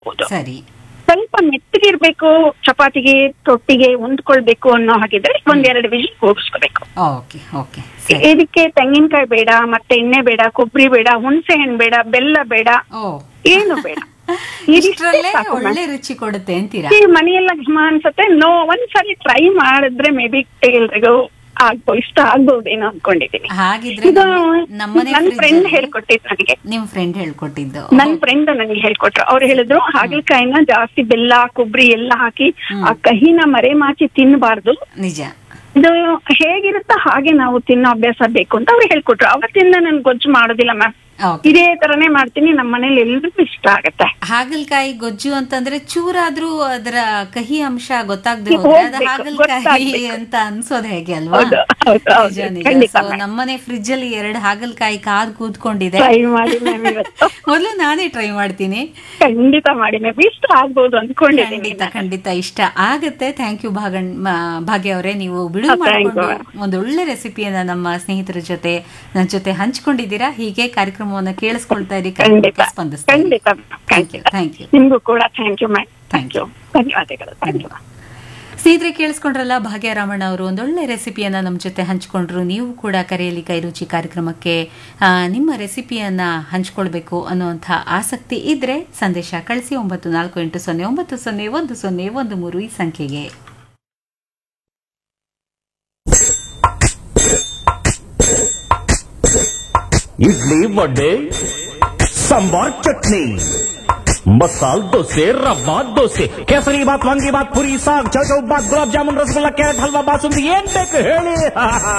ಮಾಡ್ಬೋದು ಸರಿ ಸ್ವಲ್ಪ ಮೆತ್ತಗಿರ್ಬೇಕು ಚಪಾತಿಗೆ ರೊಟ್ಟಿಗೆ ಹೊಂದ್ಕೊಳ್ಬೇಕು ಅನ್ನೋ ಹಾಗಿದ್ರೆ ಒಂದೆರಡು ವಿಜಿಲ್ ಕೂಗಿಸ್ಕೋಬೇಕು ಓಕೆ ಓಕೆ ಸರಿ ಇದಕ್ಕೆ ತೆಂಗಿನಕಾಯಿ ಬೇಡ ಮತ್ತೆ ಎಣ್ಣೆ ಬೇಡ ಕೊಬ್ಬರಿ ಬೇಡ ಹುಣಸೆ ಹಣ್ಣು ಬೇಡ ಬೆಲ್ಲ ಬೇಡ ಓ ಏನು ಬೇಡ ಇದಿಷ್ಟೇ ಇಷ್ಟರಲ್ಲೇ ಸಾಕು ma'am. ಒಳ್ಳೆ ರುಚಿ ಕೊಡುತ್ತೆ ಅಂತೀರಾ ಈ ಮನೆಯೆಲ್ಲ ಘಮ ಅನ್ಸತ್ತೆ ನೋ ಒಂದ್ಸರಿ ಟ್ರೈ ಮಾಡಿದ್ರೆ ಮೇ ಬಿ ಎಲ್ರಿಗೂ ಆಗ್ಬೋ ಇಷ್ಟ ಆಗ್ಬೋದೇನೋ ಅನ್ಕೊಂಡಿದೀನಿ ಹಾಗಿದ್ರೆ ಇದು ನಮ್ಮ- ನಮ್ಮನೆ ನನ್ fridge ಫ್ರೆಂಡ್ ಅಲ್ಲಿ ಹೇಳ್ಕೊಟ್ಟಿದ್ ನನಗೆ ನಿಮ್ ಫ್ರೆಂಡ್ ಹೇಳ್ಕೊಟ್ಟಿದ್ದು ನನ್ ಫ್ರೆಂಡ್ ನನಗೆ ಹೇಳ್ಕೊಟ್ರು ಅವ್ರು ಹೇಳಿದ್ರು ಹಾಗಲಕಾಯಿನ ಜಾಸ್ತಿ ಬೆಲ್ಲ ಕೊಬ್ಬರಿ ಎಲ್ಲ ಹಾಕಿ ಆ ಕಹಿನ ಮರೆಮಾಚಿ ತಿನ್ನಬಾರ್ದು ನಿಜ ಇದು ಹೇಗಿರುತ್ತೋ ಹಾಗೆ ನಾವು ತಿನ್ನೋ ಅಭ್ಯಾಸ ಬೇಕು ಅಂತ ಅವ್ರು ಹೇಳ್ಕೊಟ್ರು ಅವತ್ತಿಂದ ನನ್ ಗೊಜ್ಜು ಮಾಡೋದಿಲ್ಲ ಮ್ಯಾಮ್ ಓಕೆ ಇದೇ ತರನೇ ಮಾಡ್ತೀನಿ ನಮ್ಮ ಮನೇಲಿ ಎಲ್ರಿಗೂ ಇಷ್ಟ ಆಗತ್ತೆ ಹಾಗಲಕಾಯಿ ಗೊಜ್ಜು ಅಂತಂದ್ರೆ ಚೂರಾದ್ರೂ ಅದರ ಕಹಿ ಅಂಶ ಗೊತ್ತಾಗದೆ ಹೋಗ್ಬೇಕು, ಹೋದ್ರೆ ಅದು ಹಾಗಲಕಾಯಿ ಗೊತ್ತಾಗ್ಬೇಕು. ಅಂತ ಅನ್ಸೋದ್ ಹೇಗೆ ಅಲ್ವಾ ಹೌದು, ಹೌದು, ಹೌದು. ನಿಜ ನಿಜ ಖಂಡಿತ So, ma'am. ನಮ್ಮನೆ ಫ್ರಿಜ್ ಅಲ್ಲಿ ಎರಡು ಹಾಗಲಕಾಯಿ ಕಾದ್ ಕೂತ್ಕೊಂಡಿದೆ ಟ್ರೈ ಮಾಡಿ ಮ್ಯಾಮ್ ಇವತ್ತು ಮೊದಲು ನಾನೇ ಟ್ರೈ ಮಾಡ್ತೀನಿ ಖಂಡಿತ ಮಾಡಿ ಮ್ಯಾಮ್ ಇಷ್ಟ ಆಗ್ಬೋದು ಅನ್ಕೊಂಡಿದ್ದೀನಿ ಖಂಡಿತ ಖಂಡಿತ ಇಷ್ಟ ಆಗತ್ತೆ ಥ್ಯಾಂಕ್ ಯು ಭಾಗಣ್ ಮ- ಭಾಗ್ಯ ಅವರೇ ನೀವು ಬಿಡುವು ಹಾ, thank you. ಮಾಡಿಕೊಂಡು ಒಂದು ಒಳ್ಳೆ ರೆಸಿಪಿಯನ್ನ ನಮ್ಮ ಸ್ನೇಹಿತರ ಜೊತೆ ನನ್ನ ಜೊತೆ ಹಂಚ್ಕೊಂಡಿದ್ದೀರಾ ಹೀಗೆ ಕಾರ್ಯಕ್ರಮವನ್ನ ಕೇಳಿಸ್ಕೊಳ್ತಾ ಇರಿ ಖಂಡಿತ ಕಾರ್ಯಕ್ರಮಕ್ಕೆ ಸ್ಪಂದಿಸ್ತಾ ಇರಿ. ಖಂಡಿತ ಥ್ಯಾಂಕ್ ಯು ಥ್ಯಾಂಕ್ ಯು ನಿಮ್ಗೂ ಕೂಡ thank you ma'am Thank thank you ಧನ್ಯವಾದಗಳು ಥ್ಯಾಂಕ್ ಯು ಸ್ನೇಹಿತರೆ ಕೇಳಿಸ್ಕೊಂಡ್ರಲ್ಲ ಭಾಗ್ಯ ರಾಮಣ್ಣ ಅವರು ಒಂದೊಳ್ಳೆ ರೆಸಿಪಿಯನ್ನ ನಮ್ಮ ಜೊತೆ ಹಂಚ್ಕೊಂಡ್ರು ನೀವು ಕೂಡ ಕರೆಯಲ್ಲಿ ಕೈರುಚಿ ಕಾರ್ಯಕ್ರಮಕ್ಕೆ ಆ, ನಿಮ್ಮ ರೆಸಿಪಿಯನ್ನ ಹಂಚ್ಕೊಳ್ಬೇಕು ಅನ್ನುವಂಥ ಆಸಕ್ತಿ ಇದ್ರೆ ಸಂದೇಶ ಕಳಿಸಿ ಒಂಬತ್ತು ನಾಲ್ಕು ಎಂಟು ಸೊನ್ನೆ ಒಂಬತ್ತು ಸೊನ್ನೆ ಒಂದು ಸೊನ್ನೆ ಒಂದು ಮೂರು ಈ ಸಂಖ್ಯೆಗೆ ಇಡ್ಲಿ ವಡೆ ಸಾಂಬಾರ್ ಚಟ್ನಿ ಮಸಾಲ್ ದೋಸೆ ರವಾ ದೋಸೆ ಕೇಸರಿ ಬಾತ್ ವಾಂಗಿ ಬಾತ್ ಪುರಿ ಸಾಗ್ ಚೌಚೌ ಬಾತ್ ಗುಲಾಬ್ ಜಾಮೂನ್ ರಸಗುಲ್ಲ ಕ್ಯಾರೆಟ್ ಹಲ್ವಾ ಬಾಸುಂದಿ ಏನ್ ಬೇಕು ಹೇಳಿ